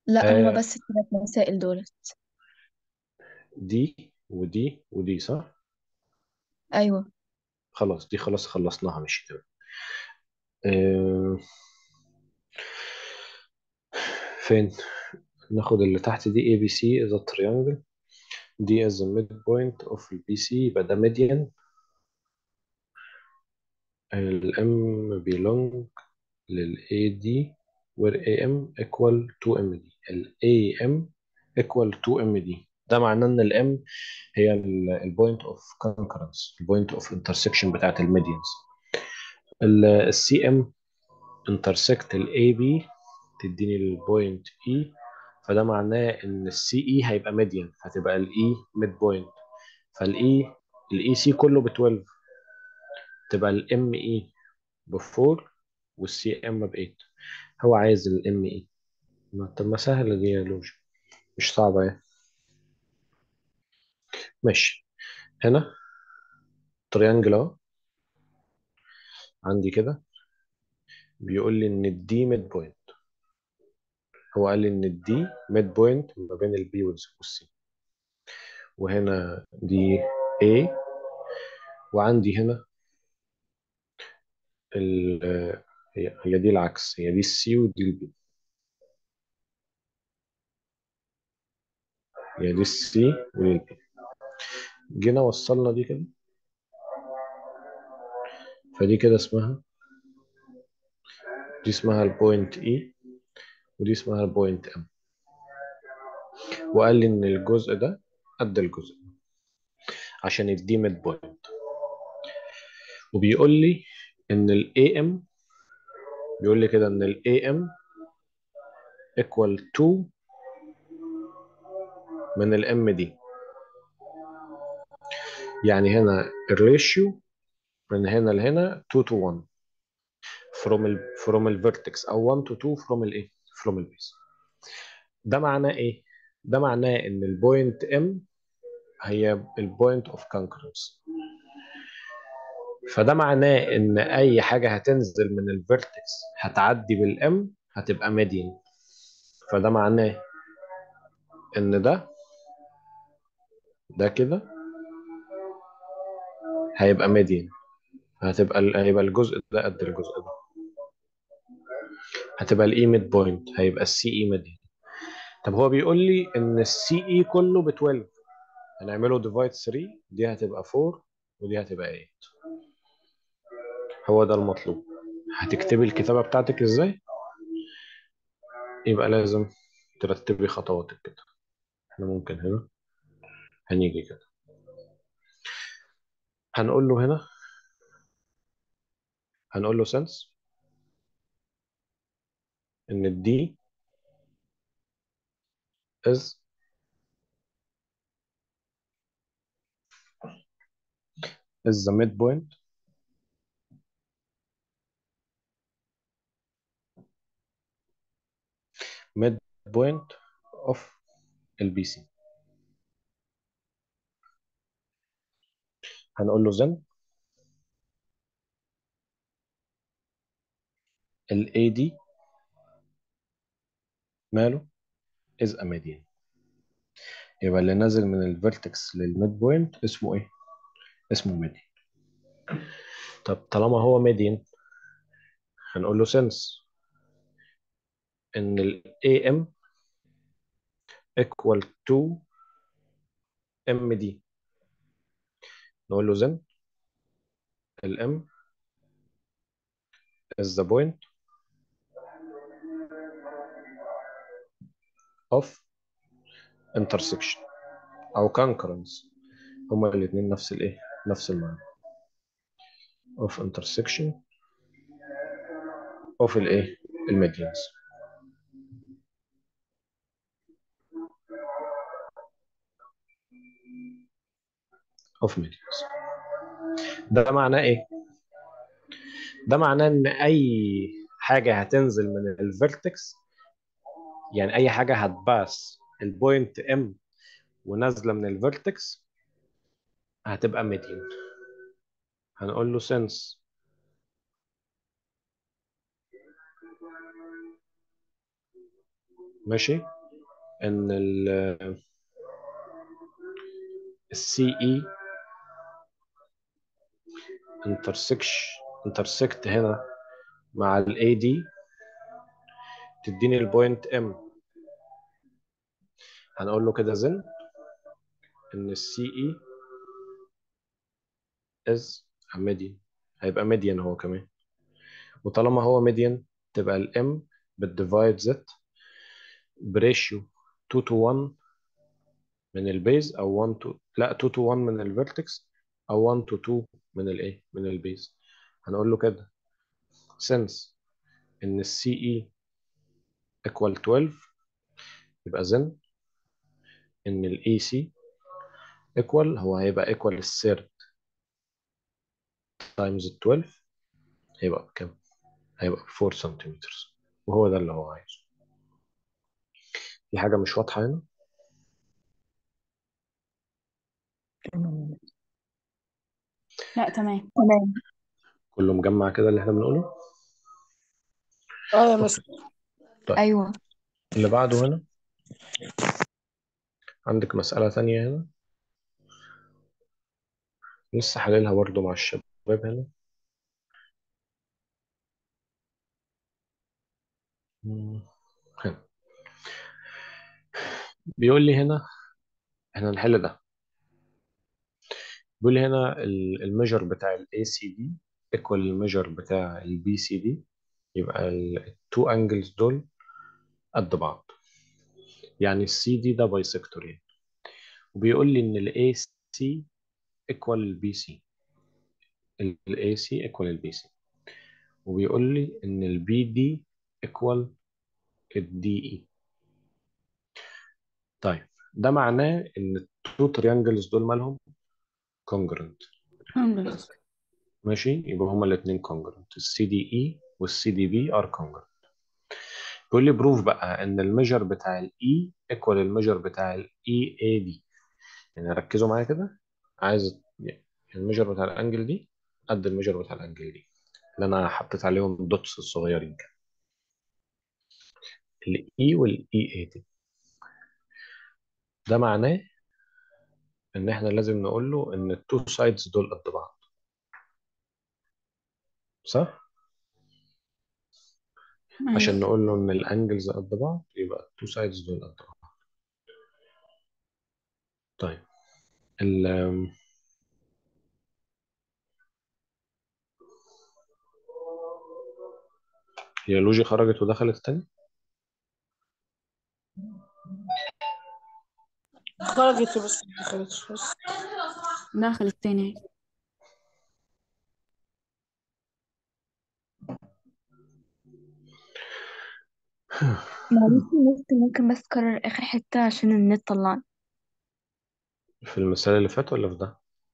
لا هما آه بس الثلاث مسائل دولت دي ودي ودي صح ايوه خلاص دي خلاص خلصناها مش تمام آه فين ناخد اللي تحت دي اي بي سي is a triangle دي as the midpoint of البي سي يبقى ده median الام belong لل AD where AM equal to MD ال AM equal to MD ده معناه ان الام هي البوينت اوف كونكرنس البوينت اوف انترسكشن بتاعت الميديانز السي ام انترسكت الاي بي تديني البوينت اي فده معناه ان السي اي هيبقى ميديان هتبقى الاي ميد بوينت فالاي الاي سي كله ب 12 تبقى الام اي ب 4 والسي ام ب 8 هو عايز الام اي طب ما سهله دي يا لوجي مش صعبه يعني ماشي هنا تريانجل اهو عندي كده بيقول لي ان الدي ميد بوينت هو قال لي ان الدي ميد بوينت ما بين البي والسي وهنا دي A وعندي هنا ال هي هي دي العكس هي دي السي ودي البي هي دي السي ودي البي جينا وصلنا دي كده فدي كده اسمها دي اسمها البوينت اي ودي اسمها البوينت ام وقال لي ان الجزء ده قد الجزء ده عشان يدي ميد بوينت وبيقول لي ان الاي ام بيقول لي كده ان الاي ام equal to من الام دي يعني هنا الريشيو من هنا لهنا 2 to 1 from ال from ال vertex او 1 to 2 from الايه from البيس ده معناه ايه ده معناه ان البوينت ام هي البوينت اوف concurrence فده معناه ان اي حاجه هتنزل من الفيرتكس هتعدي بالام هتبقى ميديان فده معناه ان ده ده كده هيبقى ميديان هتبقى ال- هيبقى الجزء ده قد الجزء ده هتبقى الاي ميد بوينت هيبقى السي اي ميديان طب هو بيقول لي ان السي اي كله ب 12 هنعمله ديفايد 3 دي هتبقى 4 ودي هتبقى 8 هو ده المطلوب هتكتبي الكتابة بتاعتك ازاي يبقى لازم ترتبي خطواتك كده احنا ممكن هنا هنيجي كده هنقول له هنا هنقول له سنس ان الدي is is the midpoint midpoint of البي سي هنقول له then ال AD ماله is a median يبقى اللي نازل من الفيرتكس للميد بوينت اسمه ايه؟ اسمه ميديان طب طالما هو ميديان هنقول له since ان ال AM equal to MD نقول له then ال M is the point of intersection او concurrence هما الاثنين نفس الايه؟ نفس المعنى of intersection of الايه؟ الميديانز of medians ده معناه ايه؟ ده معناه ان اي حاجه هتنزل من الفيرتكس يعني اي حاجه هتباس البوينت ام ونازله من الفيرتكس هتبقى ميديان هنقول له سنس ماشي ان السي اي انترسكش انترسكت هنا مع الاي دي تديني البوينت ام هنقول له كده زن ان السي اي از ميديان هيبقى ميديان هو كمان وطالما هو ميديان تبقى الام بتديفايد زت بريشيو 2 to 1 من البيز او 1 to لا 2 to 1 من الفيرتكس او 1 to 2 من الايه من البيز هنقول له كده since ان السي اي equal 12 يبقى then ان الاي سي equal هو هيبقى equal الثيرد times 12 هيبقى بكام؟ هيبقى 4 سنتيمتر وهو ده اللي هو عايزه في حاجة مش واضحة هنا لا تمام تمام كله مجمع كده اللي احنا بنقوله اه يا مستر طيب ايوه اللي بعده هنا عندك مسألة تانية هنا لسه حللها برضه مع الشباب هنا مم. هنا بيقول لي هنا احنا هنحل ده بيقول لي هنا الميجر بتاع ال ACD equal الميجر بتاع ال BCD يبقى التو انجلز دول قد بعض يعني السي دي ده بايسكتور يعني وبيقول لي ان ال AC equal ال BC ال AC equal ال BC وبيقول لي ان ال BD equal ال DE طيب ده معناه ان التو تريانجلز دول مالهم congruent congruent ماشي يبقى هما الاثنين congruent السي دي اي والسي دي بي ار congruent بيقول لي بروف بقى ان الميجر بتاع الاي ايكوال الميجر بتاع الاي اي دي يعني ركزوا معايا كده عايز الميجر بتاع الانجل دي قد الميجر بتاع الانجل دي اللي انا حطيت عليهم دوتس الصغيرين كده الاي والاي اي دي ده معناه ان احنا لازم نقول له ان التو سايدز دول قد بعض صح عشان أيوة نقول له ان الانجلز قد بعض يبقى التو سايدز دول قد بعض طيب ال هي لوجي خرجت ودخلت تاني خرجت بس ما دخلتش بس دخل التاني معلش ممكن ممكن بس تكرر اخر حتة عشان النت طلعني في المثال اللي فات ولا في ده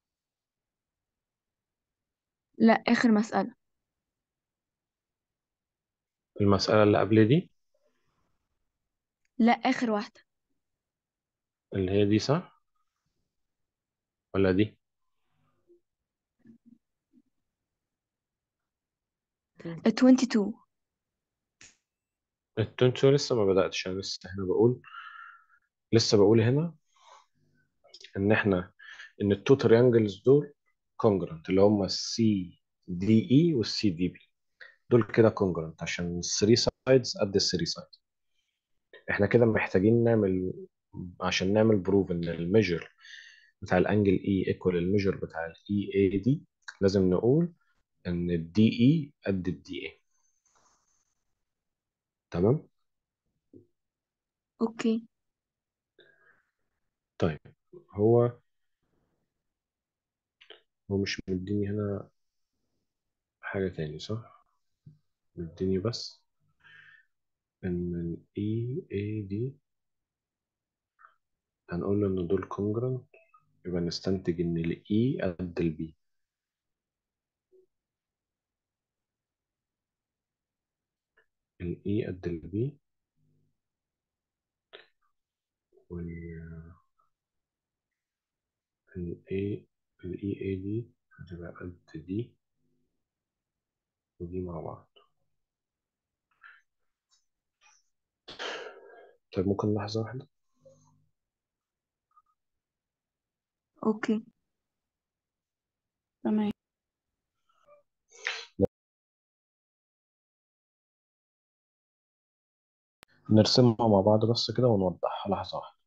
لا اخر مسألة المسألة اللي قبل دي لا اخر واحدة اللي هي دي صح ولا دي 22 التونسو لسه ما بدأتش انا لسه هنا بقول لسه بقول هنا ان احنا ان التو تريانجلز دول كونجرنت اللي هم السي دي اي والسي دي بي دول كده كونجرنت عشان الثري سايدز قد الثري سايدز احنا كده محتاجين نعمل عشان نعمل بروف ان الميجر بتاع الانجل اي ايكوال الميجر بتاع الاي اي دي لازم نقول ان الدي اي قد الدي اي تمام اوكي طيب هو هو مش مديني هنا حاجة تاني صح مديني بس ان ال EA دي هنقول له ان دول كونجرنت يبقى نستنتج ان ال E قد ال B ال E قد ال B وال ال A ال EA دي هتبقى قد دي ودي مع بعض طيب ممكن لحظة واحدة اوكي تمام نرسمها مع بعض بس كده ونوضحها لحظة واحدة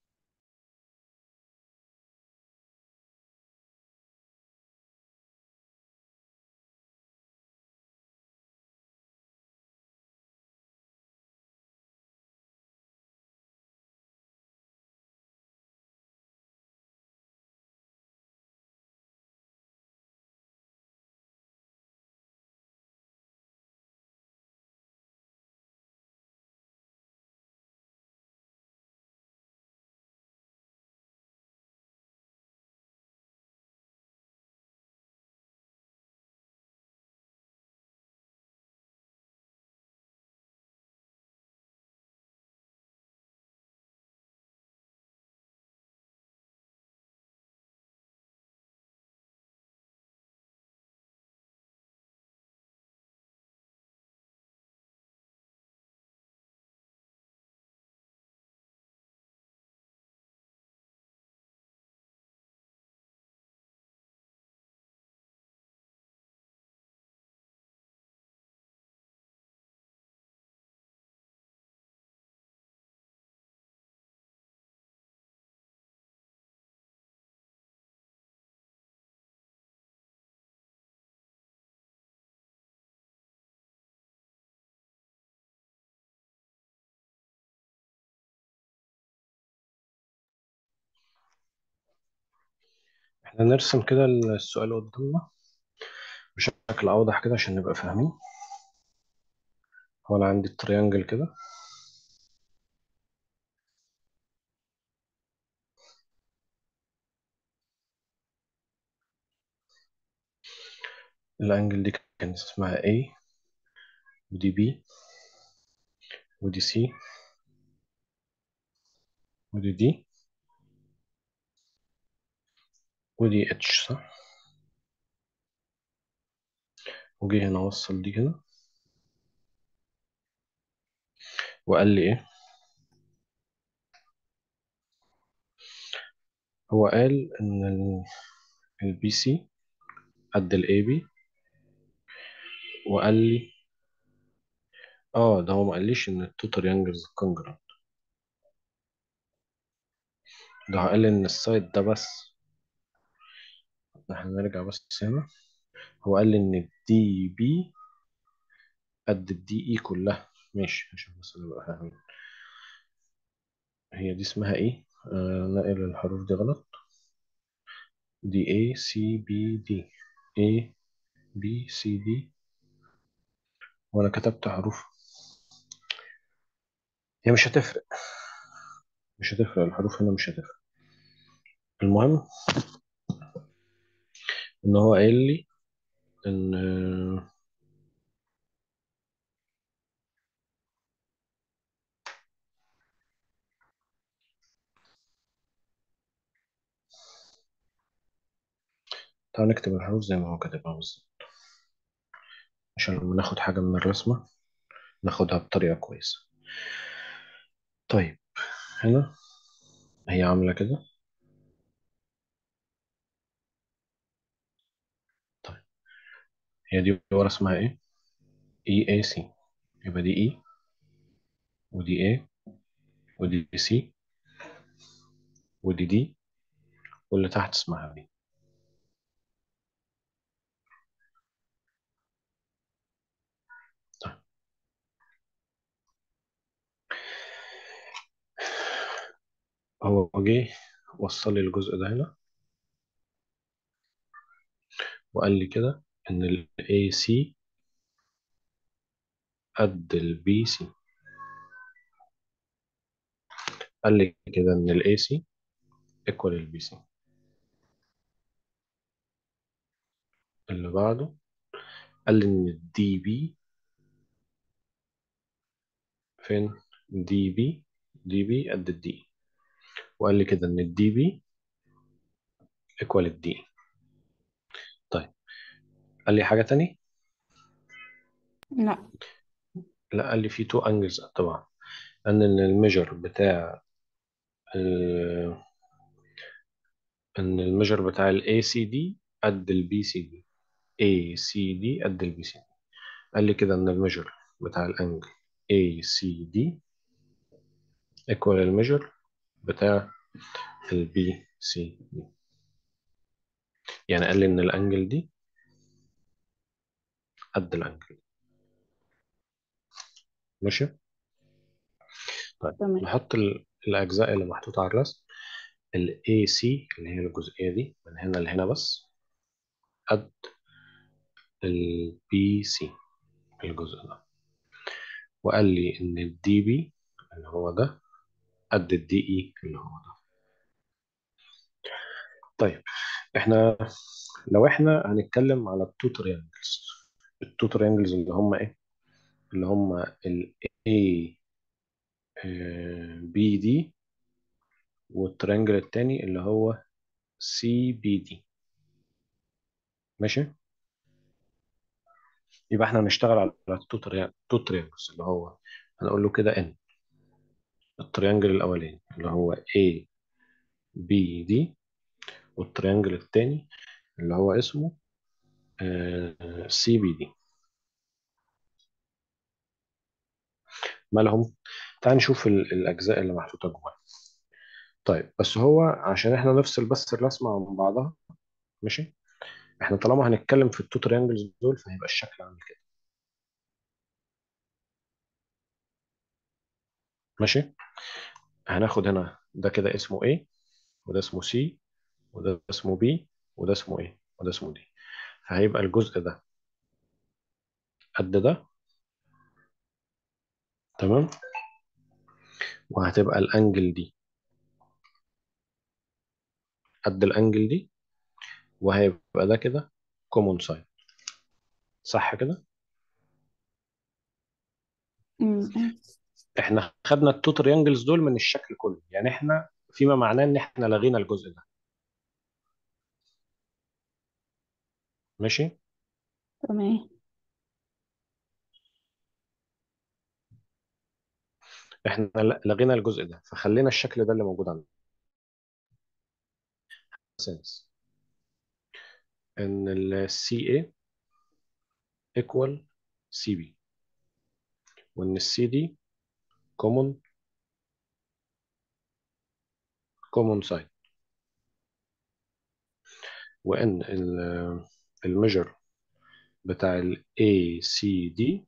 احنا نرسم كده السؤال قدامنا بشكل أوضح كده عشان نبقى فاهمين هو أنا عندي التريانجل كده الأنجل دي كانت اسمها A ودي B ودي C ودي D ودي H صح وجي هنا وصل دي كده وقال لي إيه هو قال إن البي سي قد الاي بي وقال لي اه ده هو ما قاليش ان التو تريانجلز كونجرانت ده هو قال لي ان السايد ده بس احنا نرجع بس هنا هو قال لي ان الدي بي قد الدي اي كلها ماشي عشان بس نبقى فاهمين هي دي اسمها ايه آه نقل الحروف دي غلط دي A C B D A B C D وانا كتبت حروف هي مش هتفرق مش هتفرق الحروف هنا مش هتفرق المهم ان هو قايل لي ان تعال نكتب الحروف زي ما هو كاتبها بالظبط عشان لما ناخد حاجة من الرسمة ناخدها بطريقة كويسة طيب هنا هي عاملة كده طيب هي دي ورا اسمها ايه اي اي سي يبقى دي اي ودي اي ودي سي ودي دي واللي تحت اسمها بي طيب هو جه وصل لي الجزء ده هنا وقال لي كده ان ال AC قد ال BC قال لي كده ان ال AC equal ال BC اللي بعده قال لي ان ال DB فين DB DB قد ال D وقال لي كده ان ال DB equal ال D طيب قال لي حاجة تاني لا لا قال لي في تو انجلز طبعا قال ان الميجر بتاع ال ان الميجر بتاع ال ACD قد ال BCD ACD قد ال BCD قال لي كده ان الميجر بتاع الانجل ACD equal الميجر بتاع ال BCD يعني قال لي ان الانجل دي قد الانجل دي ماشي طيب تمام نحط ال- الاجزاء اللي محطوطه على الرسم ال AC اللي هي الجزئيه دي من هنا لهنا بس قد ال BC الجزء ده وقال لي ان ال DB اللي هو ده قد ال DE اللي هو ده طيب احنا لو احنا هنتكلم على التو تريانجلز التو تريانجلز اللي هم ايه اللي هم ال A بي دي والتريانجل التاني اللي هو سي بي دي ماشي يبقى احنا هنشتغل على التو تريانجلز اللي هو هنقول له كده ان التريانجل الاولاني اللي هو A B D والتريانجل التاني اللي هو اسمه سي بي دي مالهم تعال نشوف ال- الاجزاء اللي محطوطه جوه طيب بس هو عشان احنا نفصل بس الرسمه عن بعضها ماشي احنا طالما هنتكلم في التو تريانجلز دول فهيبقى الشكل عامل كده ماشي هناخد هنا ده كده اسمه A وده اسمه C وده اسمه B وده اسمه A وده اسمه D فهيبقى الجزء ده قد ده تمام وهتبقى الانجل دي قد الانجل دي وهيبقى ده كده كومون سايد صح كده أمم، أيوة. احنا خدنا التو تريانجلز دول من الشكل كله يعني احنا فيما معناه ان احنا لغينا الجزء ده ماشي تمام احنا ل- لغينا الجزء ده فخلينا الشكل ده اللي موجود عندنا سنس ان ال CA equal CB وان ال CD common common side وان ال- الميجر بتاع ال ACD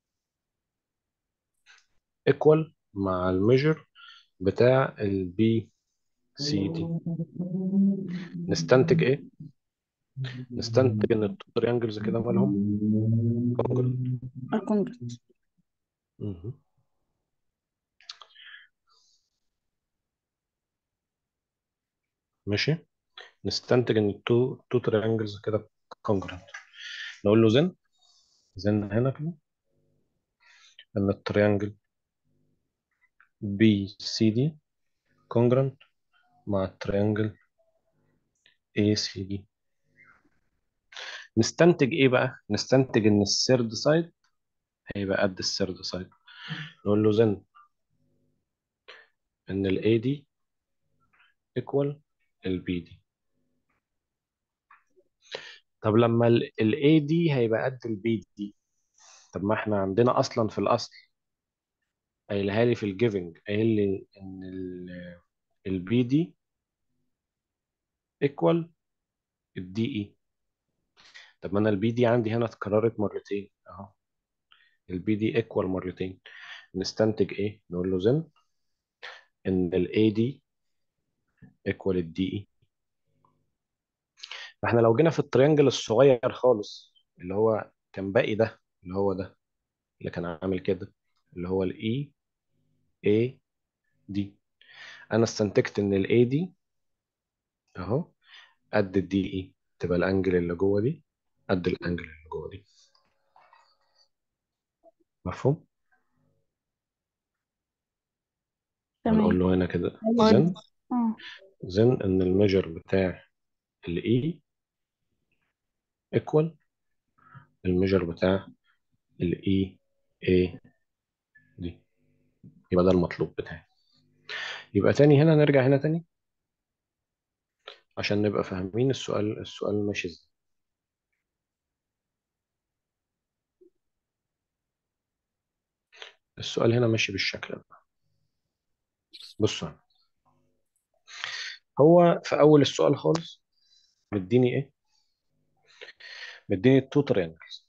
equal مع الميجر بتاع ال BCD نستنتج ايه؟ نستنتج ان التو تريانجلز كده مالهم congruent الكونجرس مهم. ماشي نستنتج ان التو تو تريانجلز كده congruent نقول له زن زن هنا كده ان التريانجل بي سي دي congruent مع التريانجل اي سي دي نستنتج ايه بقى نستنتج ان السيرد سايد هيبقى قد السيرد سايد نقول له زن ان الاي دي equal البي دي طب لما الاي دي هيبقى قد البي دي طب ما احنا عندنا اصلا في الاصل قايلها لي في الجيفنج قايل لي ان البي دي ايكوال الدي اي طب ما انا البي دي عندي هنا اتكررت مرتين اهو البي دي ايكوال مرتين نستنتج ايه نقول له زن ان الاي دي ايكوال الدي اي فاحنا لو جينا في التريانجل الصغير خالص اللي هو كان باقي ده اللي هو ده اللي كان عامل كده اللي هو الاي اي دي انا استنتجت ان الاي دي اهو قد الدي اي تبقى الانجل اللي جوه دي قد الانجل اللي جوه دي مفهوم هنقول تمام له هنا كده أيوة. زن اه زن ان الميجر بتاع الاي ايكوال الميجر بتاع الاي اي دي يبقى ده المطلوب بتاعي يبقى تاني هنا نرجع هنا تاني عشان نبقى فاهمين السؤال السؤال ماشي ازاي السؤال هنا ماشي بالشكل ده بصوا هنا. هو في اول السؤال خالص مديني ايه مديني التو تريانجلز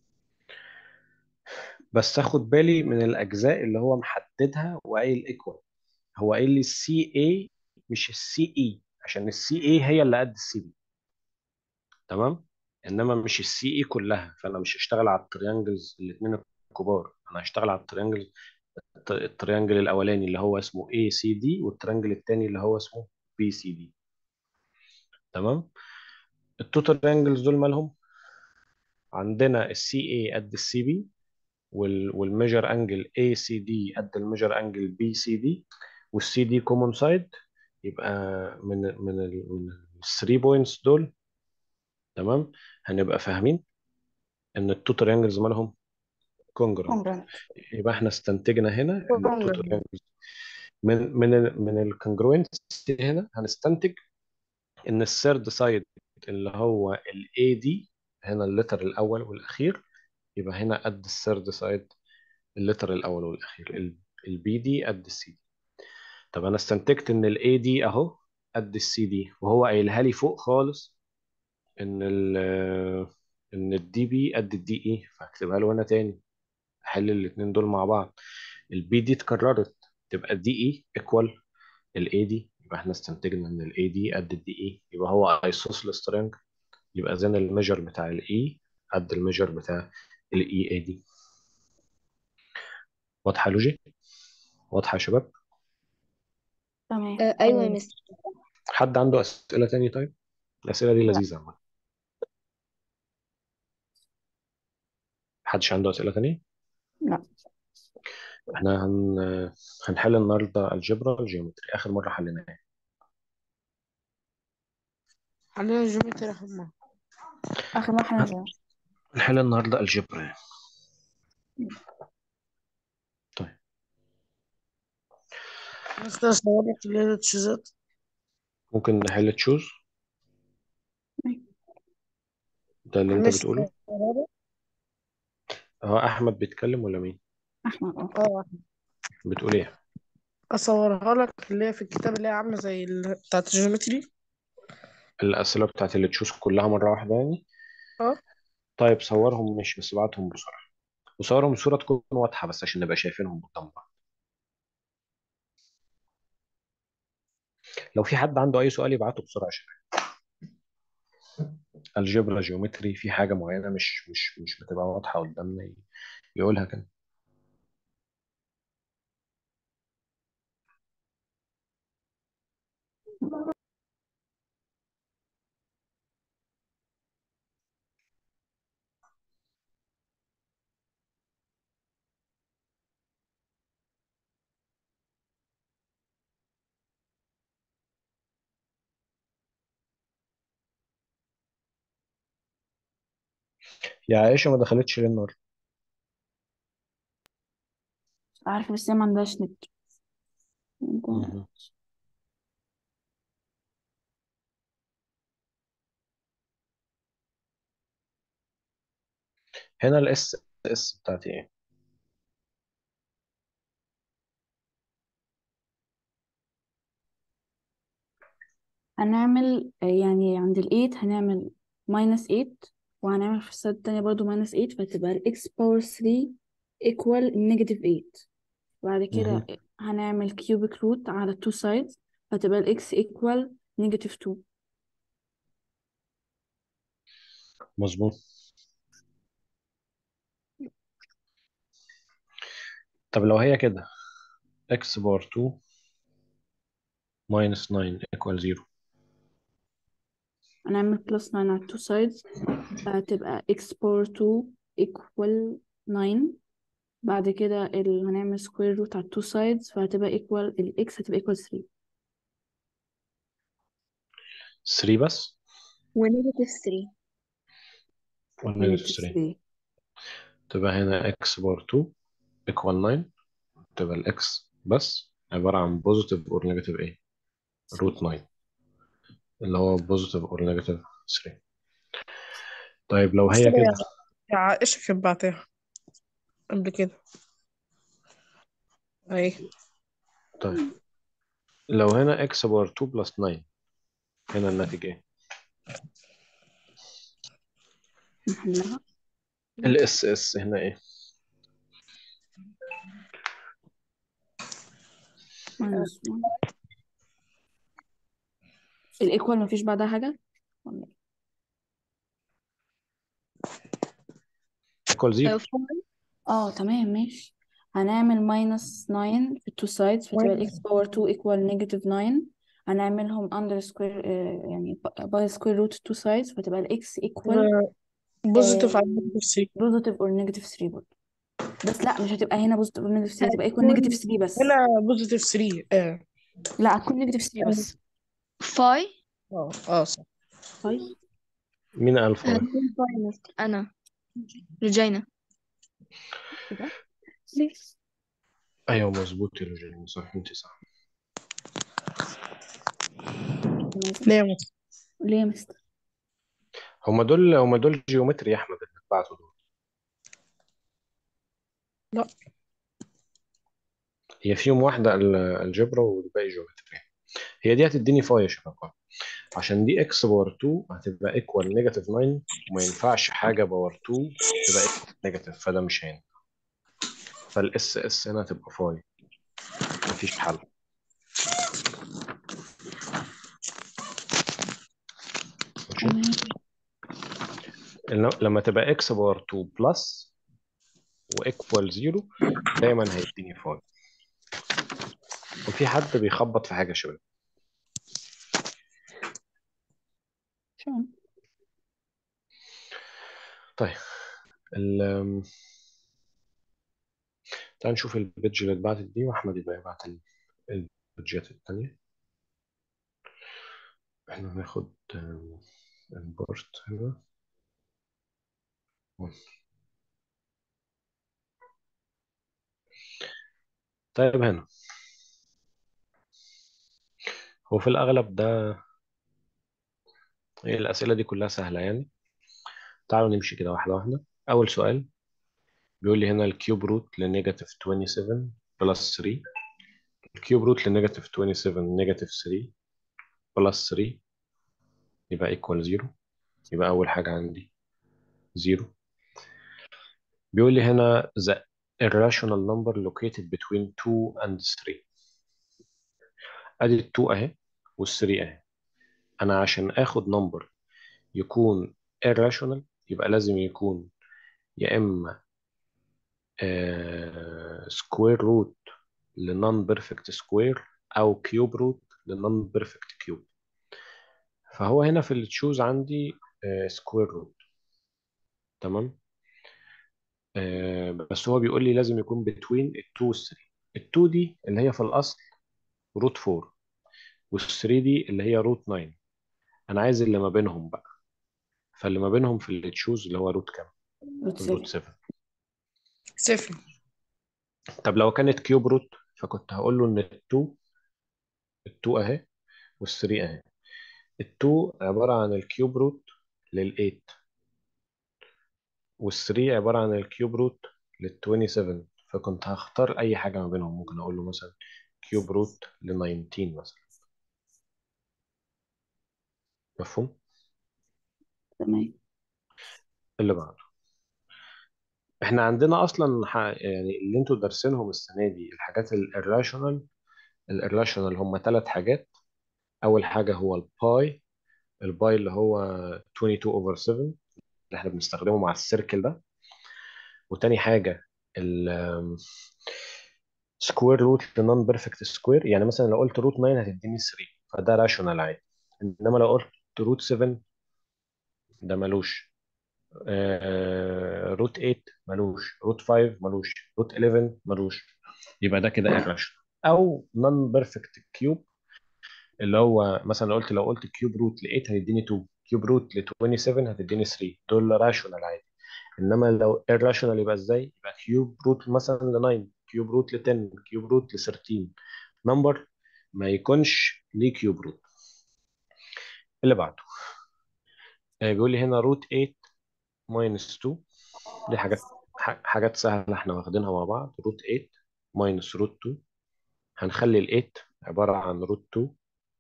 بس اخد بالي من الاجزاء اللي هو محددها وقايل ايكوال هو قايل لي السي اي مش السي اي عشان السي اي هي اللي قد السي بي تمام انما مش السي اي كلها فانا مش هشتغل على التريانجلز الاثنين الكبار انا هشتغل على التريانجل الت- التريانجل الاولاني اللي هو اسمه اي سي دي والتريانجل الثاني اللي هو اسمه بي سي دي تمام التو تريانجلز دول مالهم عندنا السي اي قد السي بي والميجر انجل اي سي دي قد الميجر انجل بي سي دي والسي دي كومون سايد يبقى من من ال من ال 3 بوينتس دول تمام هنبقى فاهمين ان التو تريانجلز مالهم كونجرنت كونجرنت يبقى احنا استنتجنا هنا ان التو Congruent. تريانجلز من من ال من الكونجروينس هنا هنستنتج ان الثيرد سايد اللي هو الاي دي هنا اللتر الاول والاخير يبقى هنا قد الثيرد سايد اللتر الاول والاخير البي دي قد السي دي طب انا استنتجت ان الاي دي اهو قد السي دي وهو قايلها لي فوق خالص ان ال ان الدي بي قد الدي اي فهكتبها له هنا تاني احل الاثنين دول مع بعض البي دي اتكررت تبقى الدي اي ايكوال الاي دي يبقى احنا استنتجنا ان الاي دي قد الدي اي يبقى هو ايسوسيلس ترينجل يبقى اذا الميجر بتاع الاي قد الميجر بتاع الاي اي دي واضحه لوجي واضحه يا شباب تمام آه ايوه يا أيوة. مستر حد عنده اسئله تاني طيب الاسئله دي لا. لذيذه عامه محدش عنده اسئله تانية لا احنا هن... هنحل النهارده الجبرا الجيومتري اخر مره حليناها علينا جيومتري يا حمام آخر مرة احنا نزلنا هنحل النهارده الجبرا طيب بس أصور لك اللي هي التشيزات ممكن نحل تشوز ده اللي انت مش بتقوله هو احمد بيتكلم ولا مين أحمد اه اه بتقول ايه أصورها لك اللي هي في الكتاب اللي هي عاملة زي ال- بتاعت الجيومتري الاسئله بتاعت اللي تشوز كلها مره واحده يعني اه طيب صورهم مش بس ابعتهم بسرعه وصورهم بصوره تكون واضحه بس عشان نبقى شايفينهم قدام بعض لو في حد عنده اي سؤال يبعته بسرعه يا شباب الجبرا جيومتري في حاجه معينه مش مش مش بتبقى واضحه قدامنا ي- يقولها كده يا عائشه ما دخلتش ليه النهارده عارفة بس هي ما عندهاش نت انت مهم. هنا الاس اس بتاعتي ايه هنعمل آه، يعني عند ال 8 هنعمل minus 8 وهنعمل في السد التانية برضو minus 8 فتبقى ال x power 3 equal negative 8 بعد كده مهم. هنعمل cubic root على two sides فتبقى ال x equal negative 2 مظبوط طب لو هي كده x بار 2 minus 9 equal 0 هنعمل plus 9 على two sides فهتبقى x power 2 equal 9 بعد كده ال... هنعمل square root على two sides فهتبقى equal ال x هتبقى equal 3 3 بس ونيجاتيف 3 ولا negative 3 3 تبقى هنا x بار 2 equal 9 تبقى الاكس بس عبارة عن بوزيتيف اور نيجاتيف ايه روت 9 اللي هو بوزيتيف اور نيجاتيف 3 طيب لو بس هي يا كده يا عائشة كانت بعتها قبل كده اهي طيب لو هنا x باور 2 بلس 9 هنا الناتج ايه؟ نحلها الاس اس هنا ايه؟ minus 1 الايكوال مفيش بعدها حاجة ولا إيه؟ ايكوال زيرو اه تمام ماشي هنعمل minus 9 في التو sides فتبقى ال x power 2 equal negative 9 هنعملهم under square آه يعني by square root two sides فتبقى ال x equal بوزيتيف آه على نيجاتيف 3 positive or negative 3 برضه بس لا مش هتبقى هنا positive or negative 3 هتبقى equal negative 3 بس هنا بوزيتيف 3 اه لا هتكون negative 3 بس فاي اه اه صح طيب مين قال فاي؟ هتكون فاي مثلا انا رجينا كده ليه ايوه مظبوط يا رجل صح انت صح ليه يا مستر؟ ليه يا مستر هما دول هما دول جيومتري يا احمد اللي اتبعتوا دول لا هي فيهم واحدة ال- الجبرا والباقي جيومتري هي دي هتديني فاي يا شباب عشان دي اكس باور 2 هتبقى ايكوال نيجاتيف 9 وما ينفعش حاجة باور 2 تبقى ايكوال نيجاتيف فده مش هينفع فالاس اس هنا هتبقى فاي مفيش حل ماشي تمام الن- لما تبقى اكس باور 2 بلس وايكوال 0 دايما هيديني فاي وفي حد بيخبط في حاجة يا شباب شلون طيب ال تعال نشوف البيدج اللي اتبعتت دي واحمد يبقى يبعت ال- البيدجات التانية احنا هناخد امبورت هنا طيب هنا هو في الأغلب ده هي الأسئلة دي كلها سهلة يعني تعالوا نمشي كده واحدة واحدة أول سؤال بيقول لي هنا الكيوب روت لنيجاتيف 27 بلس 3 الكيوب روت لنيجاتيف 27 نيجاتيف 3 بلس 3 يبقى ايكوال 0 يبقى أول حاجة عندي 0 بيقول لي هنا the irrational number located between 2 and 3 ادي ال 2 اهي وال 3 اهي انا عشان اخد نمبر يكون irrational يبقى لازم يكون يا اما سكوير روت لنون بيرفكت سكوير او كيوب روت لنون بيرفكت كيوب فهو هنا في التشوز عندي سكوير روت تمام آه، بس هو بيقول لي لازم يكون بتوين ال 2 وال 3 ال 2 دي اللي هي في الاصل روت 4 وال 3 دي اللي هي روت 9 انا عايز اللي ما بينهم بقى فاللي ما بينهم في التشوز اللي هو روت كام روت روت 7 7 صفر طب لو كانت كيوب روت فكنت هقول له ان ال 2 ال 2 اهي وال 3 اهي ال 2 عباره عن الكيوب روت لل 8 وال 3 عباره عن الكيوب روت لل 27 فكنت هختار اي حاجه ما بينهم ممكن اقول له مثلا كيوب روت ل 19 مثلا مفهوم تمام اللي بعده احنا عندنا اصلا ح... يعني اللي انتوا دارسينهم السنه دي الحاجات الراشونال الراشونال هم ثلاث حاجات اول حاجه هو الباي الباي اللي هو 22 اوفر 7 اللي احنا بنستخدمه مع السيركل ده وتاني حاجه ال سكوير روت لنون بيرفكت سكوير يعني مثلا لو قلت روت 9 هتديني 3 فده راشونال عادي انما لو قلت روت 7 ده ملوش روت 8 ملوش روت 5 ملوش روت 11 ملوش يبقى ده كده irrational او نون بيرفكت كيوب اللي هو مثلا لو قلت لو قلت كيوب روت ل 8 هيديني 2 كيوب روت ل 27 هتديني 3 دول راشونال عادي انما لو irrational يبقى ازاي يبقى كيوب روت مثلا ل 9 كيوب روت ل 10 كيوب روت ل 13 نمبر ما يكونش ليه كيوب روت اللي بعده آه، بيقول لي هنا روت 8 ماينس 2 دي حاجات ح- حاجات سهلة احنا واخدينها مع بعض روت 8 ماينس روت 2 هنخلي ال 8 عبارة عن روت 2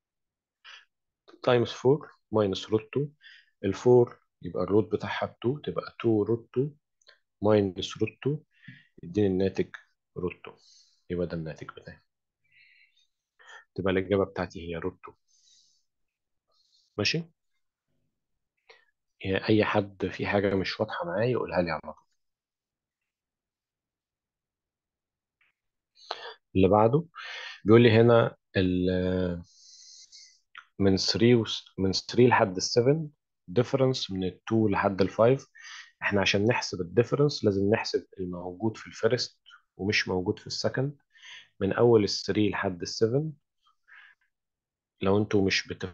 تايمز 4 ماينس روت 2 ال 4 يبقى الروت بتاعها 2 تبقى 2 روت 2 ماينس روت 2 يديني الناتج روت 2 يبقى ده الناتج بتاعي تبقى الإجابة بتاعتي هي روت 2 ماشي يعني أي حد في حاجة مش واضحة معاه يقولها لي على طول اللي بعده بيقول لي هنا ال من 3 وس- من 3 لحد ال 7 ديفرنس من ال 2 لحد ال 5 احنا عشان نحسب الديفرنس لازم نحسب الموجود في الفيرست ومش موجود في السكند من اول ال 3 لحد ال 7 لو انتوا مش بت...